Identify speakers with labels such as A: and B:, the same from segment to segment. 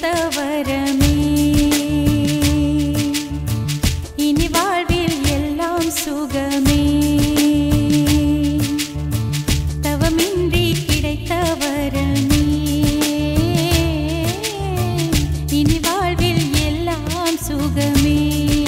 A: கிடைத்த வரமே இனி வாழ்வில் எல்லாம் சுகமே தவமின்றி கிடைத்த வரமே இனி வாழ்வில் எல்லாம் சுகமே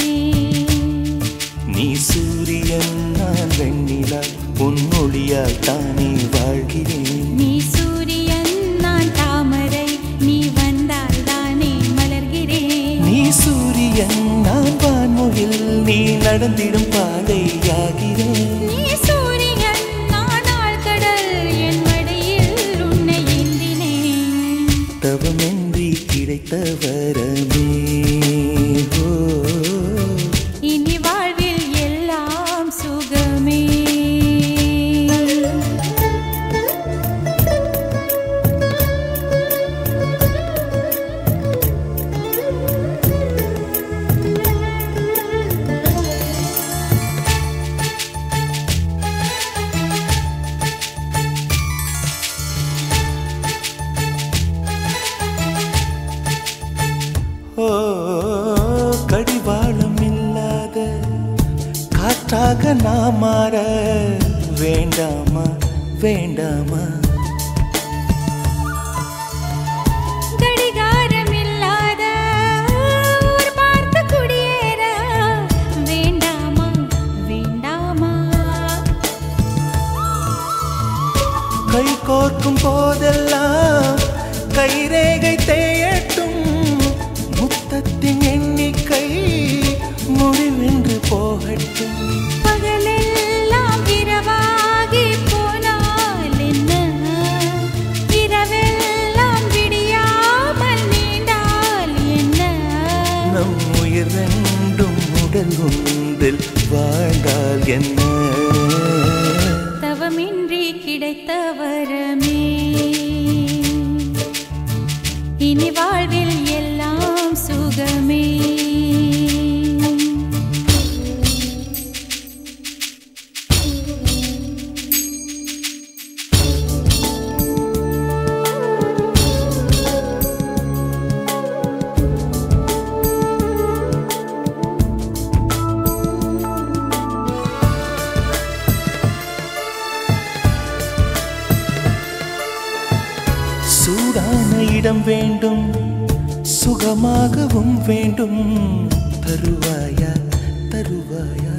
B: நீ சூரியன் நான் வெண்ணிலா பொன்னொழியால் தானே வாழ்கிறேன்
A: நீ சூரியன் நான் தாமரை நீ வந்தால் தானே மலர்கிறேன்
B: நீ சூரியன் நான் வான்முகில் நீ நடந்திடும் பாதையாகிறேன்
A: நீ சூரியன் நான் ஆழ்கடல் என் மடியில் உன்னை ஏந்தினேன்
B: தவமின்றி கிடைத்த வரமே ஓ
A: இனி வாழ்வில் எல்லாம் சுகமே
B: ஓ கடிவாளம் இல்லாத காற்றாக நான் மாற வேண்டாமா வேண்டாமா
A: கடிகாரம் இல்லாத ஊர் பார்த்து குடியேற வேண்டாமா வேண்டாமா
B: கை கோர்க்கும் போதெல்லாம் கைரேகை தேயட்டும் முத்தத்தின் எண்ணிக்கை முடிவென்று போகட்டும்
A: பகலெல்லாம் இரவாகி போனால் என்ன இரவெல்லாம் விடியாமல் நீண்டால் என்ன
B: நம் உயிர் ரெண்டும் உடல் ஒன்றில் வாழ்ந்தால் என்ன
A: தவமின்றி கிடைத்த வரமே இனி வாழ்வில் எல்லாம் சுகமே
B: சூடான இடம் வேண்டும் சுகமாகவும் வேண்டும் தருவாயா தருவாயா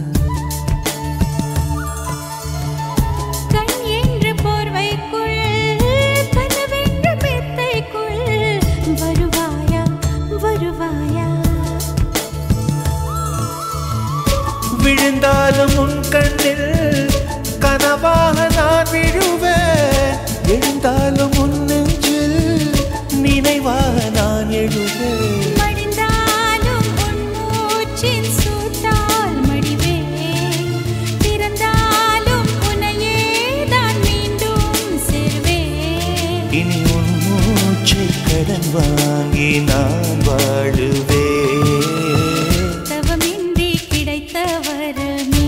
A: கண் என்று போர்வைக்குள் கனவென்று மெத்தைக்குள் வருவாயா வருவாயா
B: விழுந்தாலும் உன் கண்ணில் கனவாக நான் விழுவேன் எழுந்தாலும் உன் நெஞ்சில் நினைவாக நான் எழுவேன்
A: மடிந்தாலும் உன் மூச்சின் சூட்டால் மடிவேன் பிறந்தாலும் உன்னையே தான் மீண்டும் சேர்வேன்
B: இனி உன் மூச்சை கடன் வாங்கி நான் வாழுவேன்
A: தவமின்றி கிடைத்த வரமே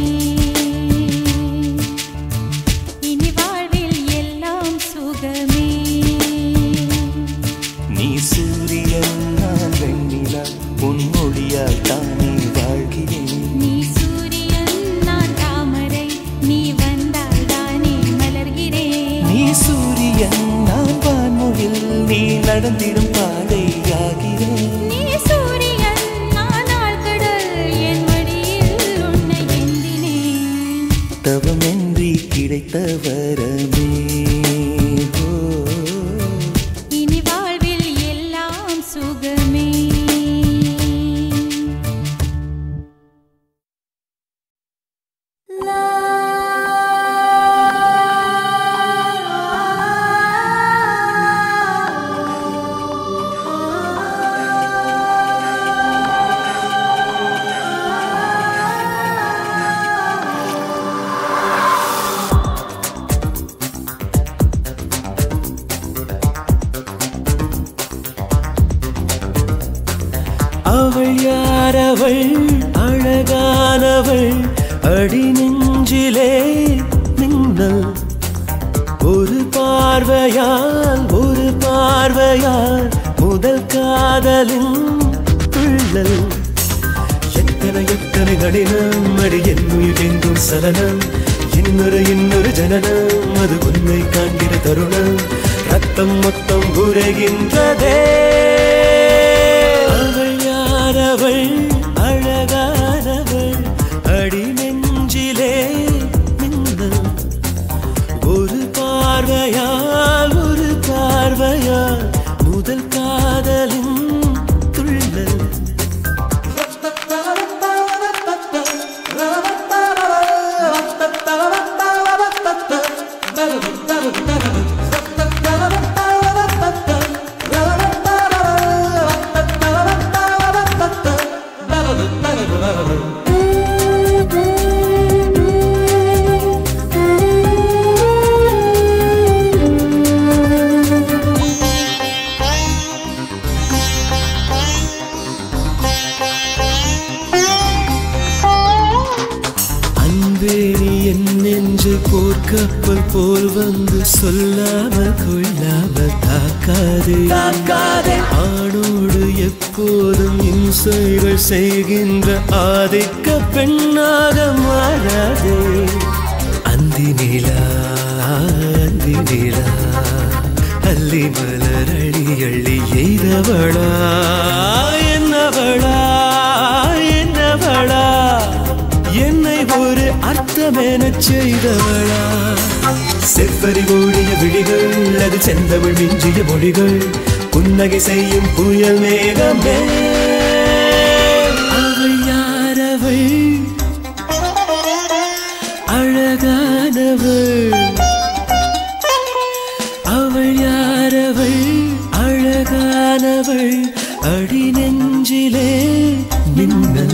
A: இனி வாழ்வில் எல்லாம் சுகமே
B: நீ சூரியன் நான் வெண்ணிலா பொன்னொழியால் தானே வாழ்கிறேன்
A: நீ சூரியன் நான் தாமரை நீ வந்தால் தானே மலர்கிறேன்
B: நீ சூரியன் நான் வான்முகில் நீ நடந்திடும் பாதையாகிறேன்
A: நீ சூரியன் நான் ஆழ்கடல் என் மடியில் உன்னை ஏந்தினேன்
B: தவமின்றி கிடைத்த வரமே ஓ
A: இனி வாழ்வில் எல்லாம் சுகமே
B: அவள் யாரவள் அழகானவள் அடி நெஞ்சிலே மின்னல் ஒரு பார்வையால் ஒரு பார்வையால் முதல் கா காதலின் துள்ளல் எத்தனை எத்தனை கடினம் அடி என் உயிர் எங்கும் சலனம் இன்னொரு இன்னொரு ஜனனம் அது உன்னை காண்கிற தருணம் ரத்தம் மொத்தம் உரைகின்றதே அவள் யாரவள் அழகானவள் அடி நெஞ்சிலே மின்னல் ஒரு பார்வையால் ஒரு பார்வையால் முதல் காதலின் துள்ளல் அன்பே நீ என் நெஞ்சு போர்க்கப்பல் போல் வந்து சொல்லாமல் கொள்ளாமல் தாக்காதே தாக்காதே ஆணோடு எப்போதும் இன்சைகள் செய்கின்ற ஆதிக்க பெண்ணாக மாறாதே அந்தி நிலா அந்தி நிலா அள்ளி மலர் அழி அள்ளி எய்தவளா என்னவளா என்னவளா என்னை ஒரு அர்த்தமெனச் செய்தவளா செவ்வரி ஓடிய விழிகள் அது செந்தமிழ் மிஞ்சிய மொழிகள் புன்னகை செய்யும் புயல் மேகமே அவள் யாரவள் அழகானவள் அவள் யாரவள் அழகானவள் அடி நெஞ்சிலே மின்னல்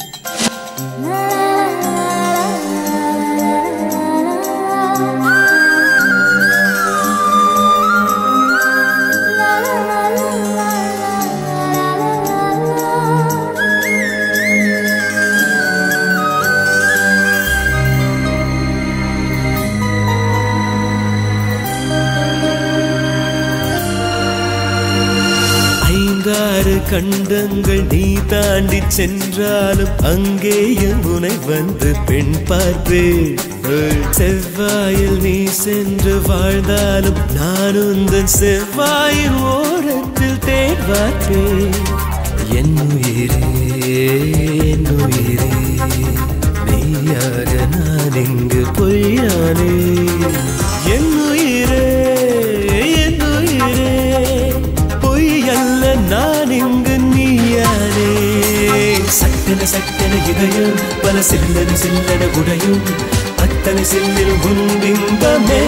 B: ஐந்தாறு கண்டங்கள் நீ தாண்டி சென்றாலும் அங்கேயும் உனை வந்து பெண் பார்ப்பேன் செவ்வாயில் நீ சென்று வாழ்ந்தாலும் நான் உந்தன் செவ்வாயின் ஓரத்தில் தேன் பார்ப்பேன் என் உயிரே என் உயிரே மெய்யாக நான் இங்கு பொய்யானே என் உயிரே என் உயிரே பொய் அல்ல நான் இங்கு நீயானே சட்டன சட்டன இதயம் பல சில்லன சில்லன உடையும் அத்தனை சில்லில் முன்பிம்பமே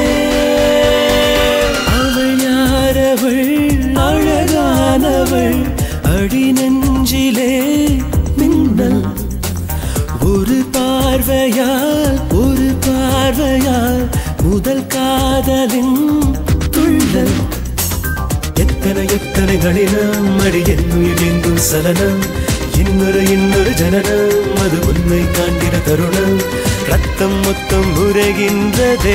B: அவள் யாரவள் அழகானவள் அடி நெஞ்சிலே மின்னல் ஒரு பார்வையால் ஒரு பார்வையால் முதல் காதலின் துள்ளல் எத்தனை எத்தனை கடினம் அடி என் உயிர் எங்கும் சலனம் இன்னொரு இன்னொரு ஜனனம் அது உன்னை காண்கிற தருணம் ரத்தம் மொத்தம் உரைகின்றதே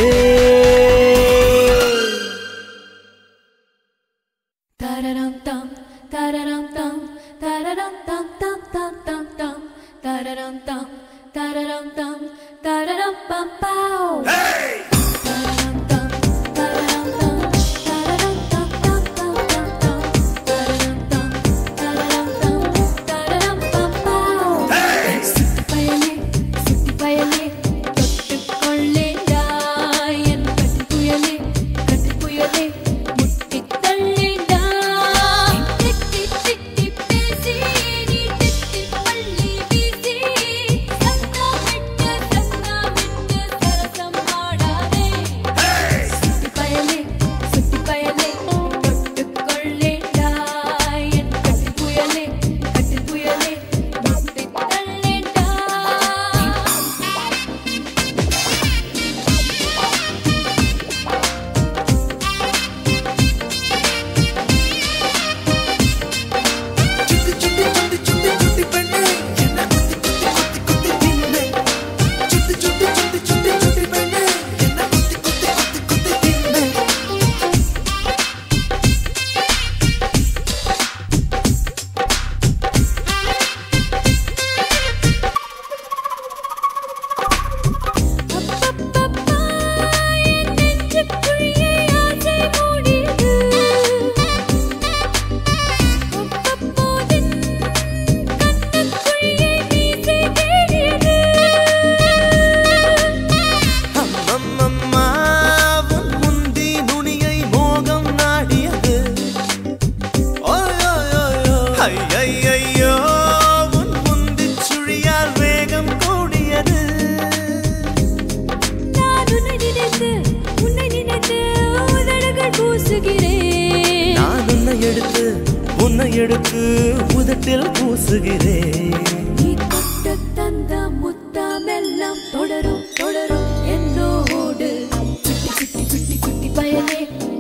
A: Tararam tam, tararam tam, tararam tam tam tam tam tam, tararam tam, tararam tam, tararam pam pow. Tararam tam, tararam tam, tararam tam tam tam tam tam, tararam tam, tararam tam, tararam pam pow. சுத்தி பயலே, சுத்தி பயலே, தொட்டுக்கொள்ளேண்டா, என் கட்டி புயலே, கட்டி புயலே, முட்டித் தள்ளேண்டா. திட்டி திட்டி பேசி, நீ திட்டி பள்ளி வீசி, சத்தமிட்டு சத்தமிட்டு சரசம் ஆடாதே.
B: எடுத்து உன்னை எடுத்து உதட்டில் பூசுகிறேன்
A: நீ தொட்டு தந்த முத்தமெல்லாம் தொடரும் தொடரும் என்னோடு சுட்டி சுட்டி சுட்டி சுட்டி பயலே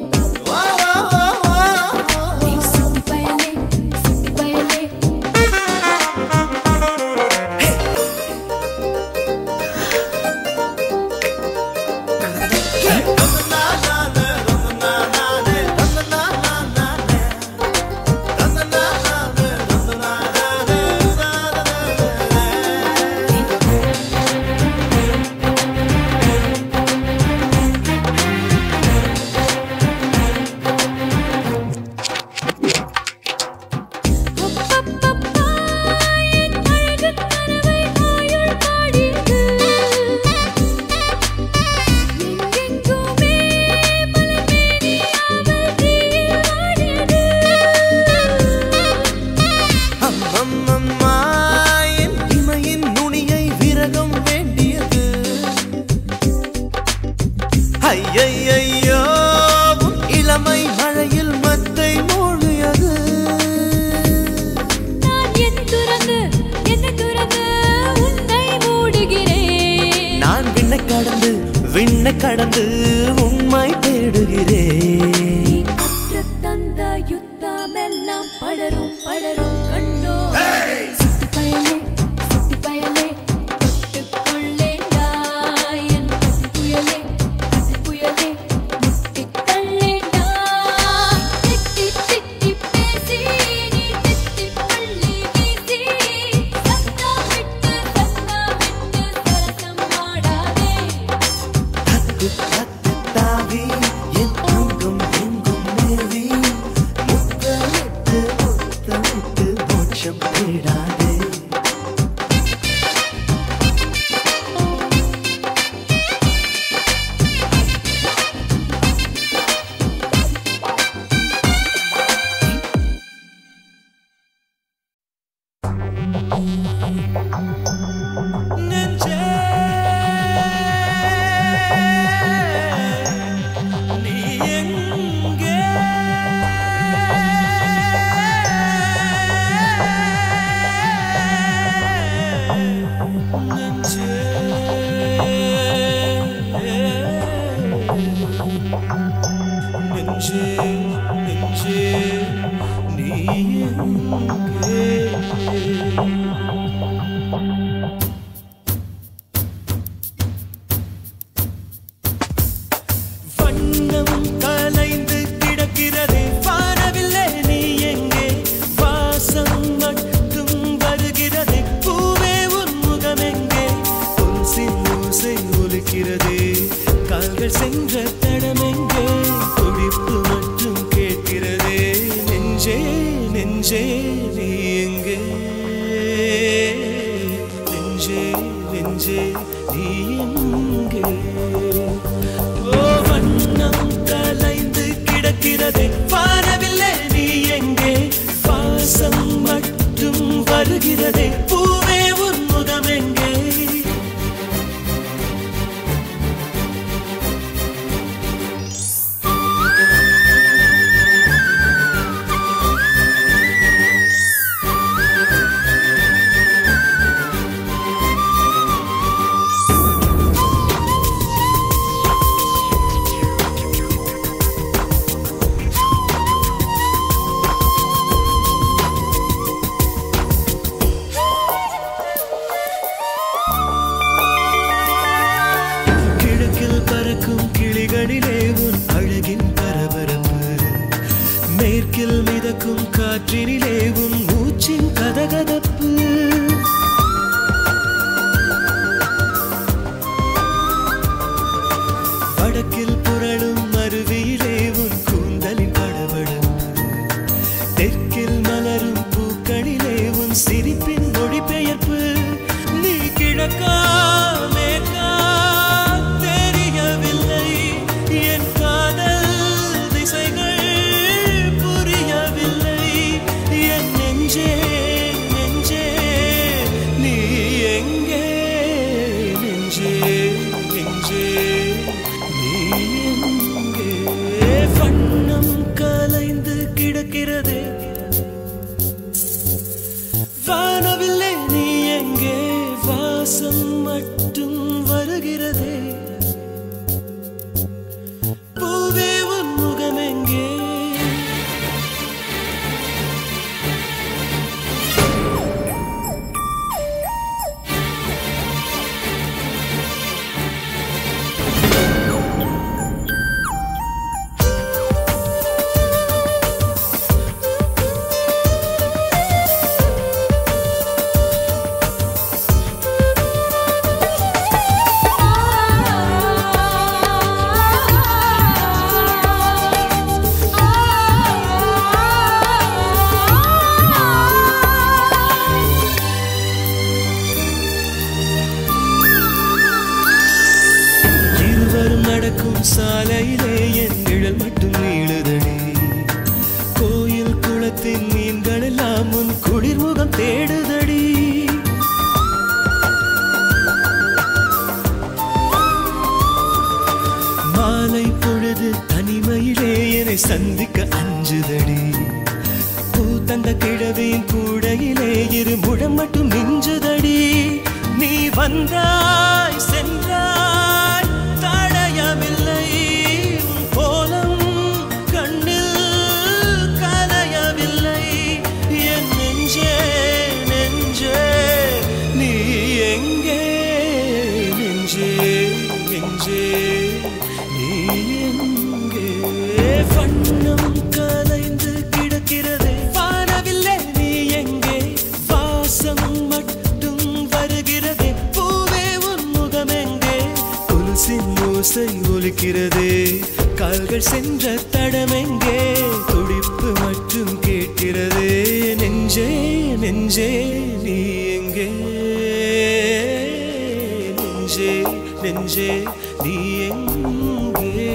A: நீ சுட்டி பயலே சுட்டி பயலே அப்பப்பப்பா, என் அழகுக் கனவை ஆயுள் பாடியது. எங்கெங்குமே மலர்மேனியாமல் தீயில் ஆடியது.
B: அம்மம்மம்மா, என் இமையின் நுனியை விரகம் வேண்டியது ஐயையையோ உன் இளமை மழையில் மத்தை மூழ்கியது
A: நான் என் துறந்து, என்னை துறந்து உன்னை மூடுகிறேன்.
B: நான் விண்ணை கடந்து விண்ணை கடந்து உண்மை தேடுகிறேன்
A: நீ கற்றுத் தந்த யுத்தமெல்லாம் படரும் படரும் கண்டோ சுட்டி பயலே சுட்டி பயலே தொட்டுக்கொள்ளேண்டா என் பசி புயலே பசி புயலே முட்டித் தள்ளேண்டா திட்டி திட்டி பேசி நீ திட்டி பள்ளி வீசி சத்தா விட்டு சத்தா விட்டு சரசம் ஆடாதே
B: தத்து தத்து தாவி என் அங்கும் எங்கும் மேவி முத்தமிட்டு முத்தமிட்டு மோட்சம் தேடாதே நெஞ்சே நீ எங்கே நெஞ்சே நெஞ்சே நெஞ்சே நீ எங்கே வண்ணம் கலைந்து கிடக்கிறதே வானவில்லை நீ எங்கே வாசம் மட்டும் வருகிறதே பூவே உன் முகம் எங்கே கொலுசின் ஓசை ஒலிக்கிறதே கால்கள் சென்ற தடம் எங்கே துடிப்பு மட்டும் கேட்கிறதே நெஞ்சே நெஞ்சே நீ எங்கே நெஞ்சே நெஞ்சே நீ எங்கே ஓ வண்ணம் கலைந்து கிடக்கிறதே வானவில்லை நீ எங்கே வாசம் மட்டும் வருகிறதே பூவே உன் முகம் எங்கே கிழக்கில் பறக்கும் கிளிகளிலே உன் அழகின் பரபரப்பு மேற்கில் மிதக்கும் காற்றினிலே உன் மூச்சின் கதகதப்பு வடக்கில் புரளும் அருவியிலே உன் கூந்தலின் படபடப்பு தெற்கில் மலரும் பூக்களிலே உன் சிரிப்பின் மொழிபெயர்ப்பு நீ கிழக்கா மேற்கா தெரியவில்லை என் காதல் திசைகள் புரியவில்லை என் வாசம் மட்டும் வருகிறதே பூவே உன் முகமெங்கே இருவரும் நடக்கும் சாலையிலே என் நிழல் மட்டும் நீளுதடி கோயில் குளத்தின் மீன்கள் எல்லாம் உன் குளிர்முகம் தேடுதடி மாலை பொழுது தனிமையிலே என்னை சந்திக்க அஞ்சுதடி பூ தந்த கிழவியின் கூடையிலே இரு முழம் மட்டும் மிஞ்சுதடி நீ வந்தாய் சென்றாய் தடையவில்லை உன் கோலம் கண்ணில் கலையவில்லை என் நெஞ்சே நெஞ்சே நீ எங்கே நெஞ்சே நெஞ்சே நீ எங்கே வண்ணம் கலைந்து கிடக்கிறதே வானவில்லை நீ எங்கே வாசம் மட்டும் வருகிறதே பூவே உன் முகம் எங்கே கொலுசின் ஓசை ஒலிக்கிறதே கால்கள் சென்ற தடமெங்கே துடிப்பு மட்டும் கேட்கிறதே நெஞ்சே நெஞ்சே நீ எங்கே நெஞ்சே நெஞ்சே நீ எங்கே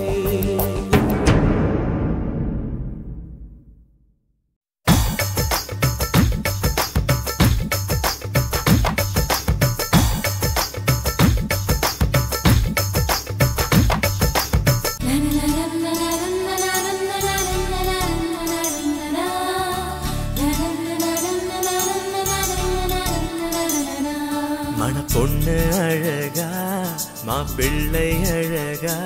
B: மண பொண்ணு அழகா மாப்பிள்ளை அழகா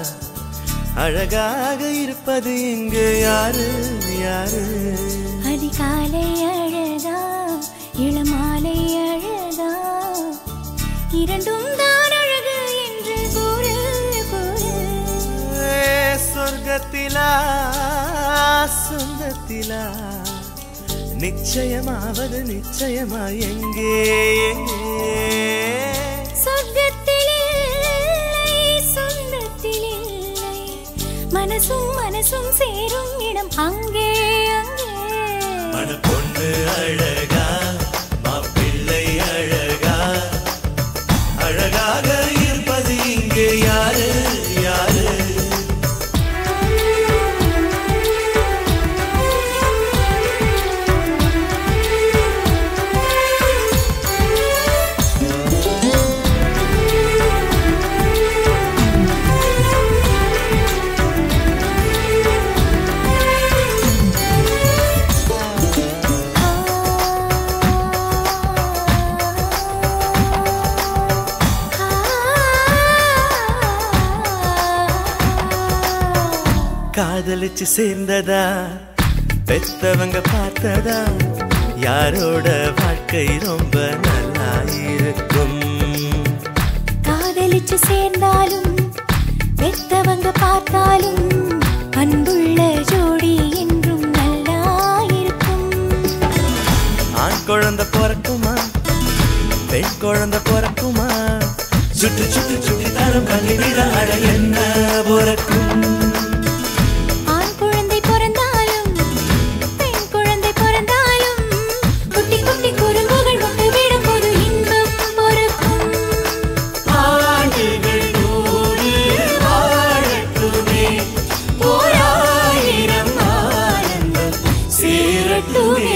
B: அழகாக இருப்பது இங்கு யாரு யாரு
A: அதிகாலை அழகா இளமாலை அழகா இரண்டும் தான் அழகு என்று கூறு கூறு
B: ஏ, சொர்க்கத்திலா சொந்தத்திலா நிச்சயமாவது நிச்சயமா எங்கே எங்கே
A: சொர்க்கத்தில் இல்லை சொந்தத்தில் இல்லை மனசும் மனசும் சேரும் இடம் அங்கே அங்கே
B: மண பொண்ணு அழகா மாப்பிள்ளை அழகா அழகாக இருப்பது இங்கே யாரு யாரு காதலிச்சு சேர்ந்ததா பெத்தவங்க பார்த்ததா யாரோட வாழ்க்கை ரொம்ப நல்லா இருக்கும்
A: காதலிச்சு சேர்ந்தாலும் பெத்தவங்க பார்த்தாலும் அன்புள்ள ஜோடி என்றும் நல்லா இருக்கும்
B: ஆண் குழந்தை பிறக்குமா பெண் குழந்தை பிறக்குமா சுட்டு சுட்டு சுட்டி தரம் பள்ளி விட அழகு என்ன பிறக்கும்
A: ஆண் குழந்தை பிறந்தாலும் பெண் குழந்தை பிறந்தாலும் குட்டி குட்டி குறும்புகள் விட்டு விடும் போது இன்பம் பொறுக்கும்
B: ஆண்டுகள் நூறு வாழட்டுமே ஓராயிரம் ஆனந்தம் சேரட்டுமே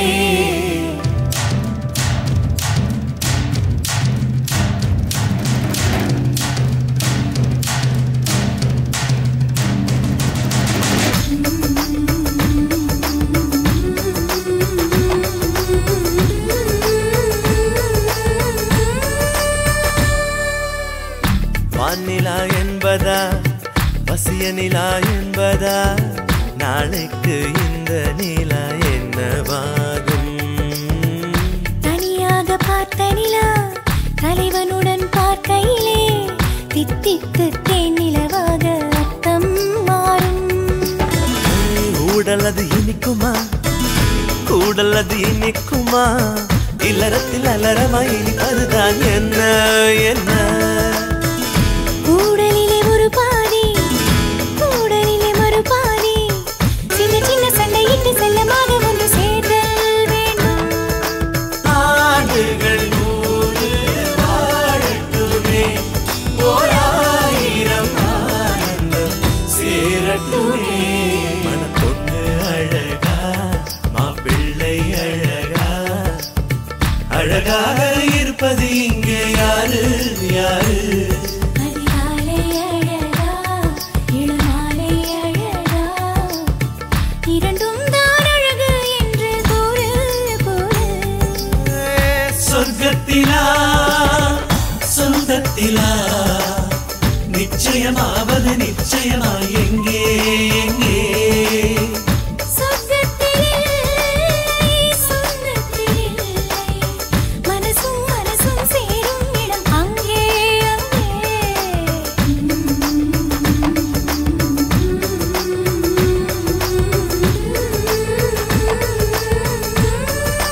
B: இனிக்குமா கூடல் அது இனிக்குமா இல்லறத்தில் அலறமாய் இனிப்பதுதான் என்ன என்ன
A: கூடலிலே ஒரு பாதி கூடலிலே மறு பாதி சின்ன சின்ன சண்டையிட்டு செல்லமாக ஒன்று சேர்தல் வேண்டும்
B: ஆண்டுகள் நூறு வாழட்டுமே ஓராயிரம் ஆனந்தம் சேரட்டுமே மனப்பொண்ணு அழகா மாப்பிள்ளை அழகா அழகாக இருப்பது இங்கே யாரு யாரு
A: அதிகாலை அழகா இளமாலை அழகா இரண்டும் தான் அழகு என்று கூறு கூறு
B: சொர்க்கத்திலா சொந்தத்திலா நிச்சயமாவது நிச்சயமா எங்கே எங்கே
A: சொர்க்கத்திலே சொந்தத்திலே மனசும் மனசும் சேரும் இடம் அங்கே அங்கே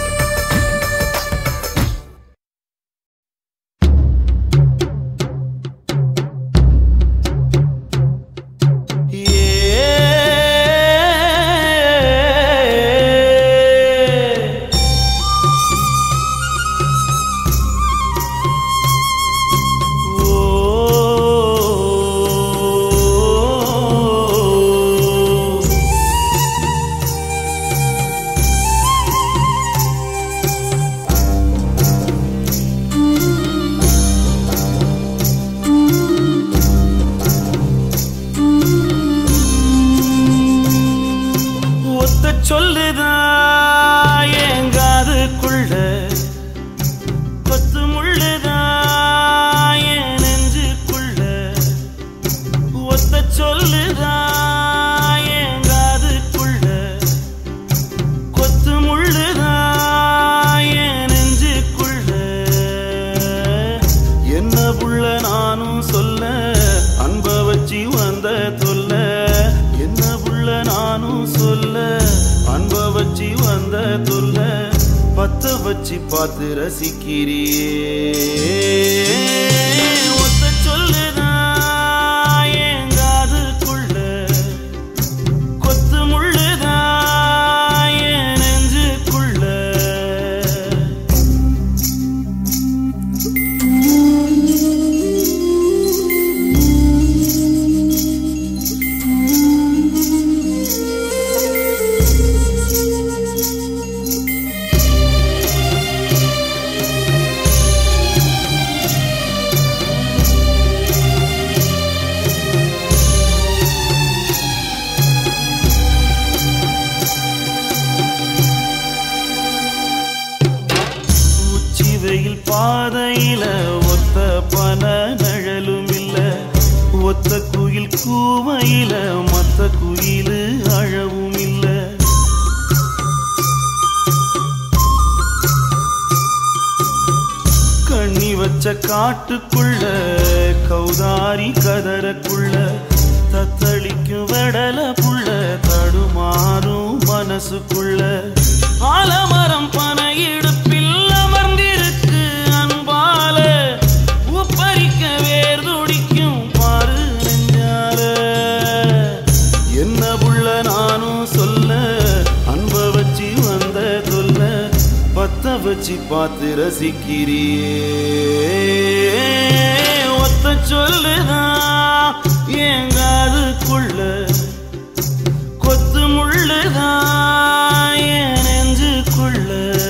B: ஏ ஒத்த சொல்லுதான் என் காதுக்குள்ள கொத்து முள்ளுதான் என் நெஞ்சுக்குள்ள ஒத்த சொல்லுதான் என் காதுக்குள்ள கொத்து முள்ளுதான் என் நெஞ்சுக்குள்ள என்ன புள்ள நானும் சொல்ல அன்ப வச்சு வந்த தொல்ல என்ன புள்ள நானும் சொல்ல அன்ப வச்சு வந்த தொல்ல பத்த வச்சு பார்த்து ரசிக்கிறியே ஒத்த சொல்லுதான் என் காதுக்குள்ள கொத்து முள்ளுதான் என் நெஞ்சுக்குள்ள உச்சி வெயில் பாதையில ஒத்த பன நழலும் இல்ல ஒத்த குயில் கூவையில மத்த குயிலு அழவும் இல்ல கண்ணி வச்ச காட்டுக்குள்ள கௌதாரி கதறக்குள்ள தத்தளிக்கும் வெடல புள்ள தடுமாறும் மனசுக்குள்ள ஆலமரம் பன இடுப்பில் அமர்ந்திருக்கு அன்பால உப்பரிக்க வேர் துடிக்கும் பாரு நெஞ்சால என்ன புள்ள நானும் சொல்ல அன்ப வச்சு வந்த தொல்ல பத்த வச்சு பார்த்து ரசிக்கிறியே ஒத்த சொல்லுதான் என் காதுக்குள்ள கொத்து முள்ளுதான் என் நெஞ்சுக்குள்ள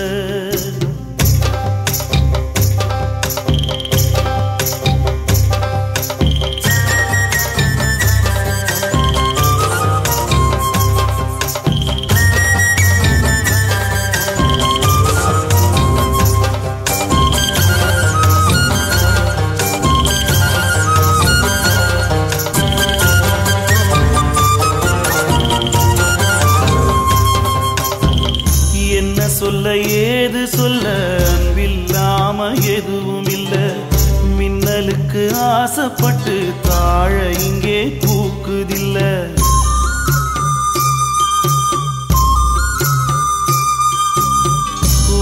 B: என்ன சொல்ல ஏது சொல்ல அன்பில்லாம எதுவும் இல்ல மின்னலுக்கு ஆசைப்பட்டு தாழ இங்கே பூக்குதில்ல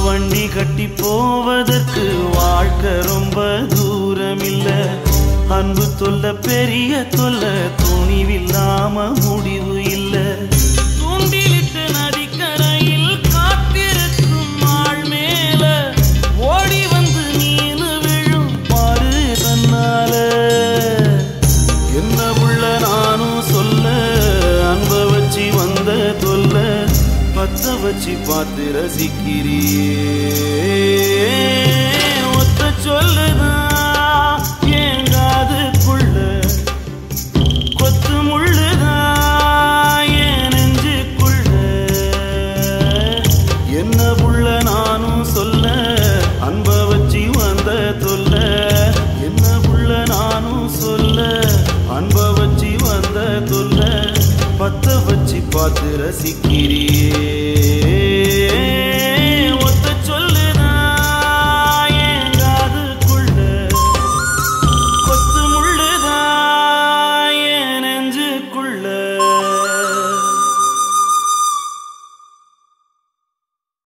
B: வண்டி கட்டி போவதற்கு வாழ்க்கை ரொம்ப தூரம் இல்ல அன்பு தொல்ல பெரிய தொல்ல துணிவில்லாம முடிவு இல்ல தூண்டிலிட்டு நதிக்கரையில் காத்திருக்கும் ஆள் மேல ஓடி வந்து மீன் விழும் பாரு தன்னால என்ன உள்ள நானும் சொல்ல அன்ப வச்சு வந்த தொல்ல பத்த வச்சு பார்த்து ரசிக்கிறியே ஒத்த சொல்லுதான் என் காதுக்குள்ள கொத்து முள்ளுதான் என் நெஞ்சுக்குள்ள என்ன புள்ள நானும் சொல்ல அன்ப வச்சு வந்த தொல்ல என்ன புள்ள நானும் சொல்ல அன்ப வச்சு வந்த தொல்ல பத்த வச்சு பார்த்து ரசிக்கிறியே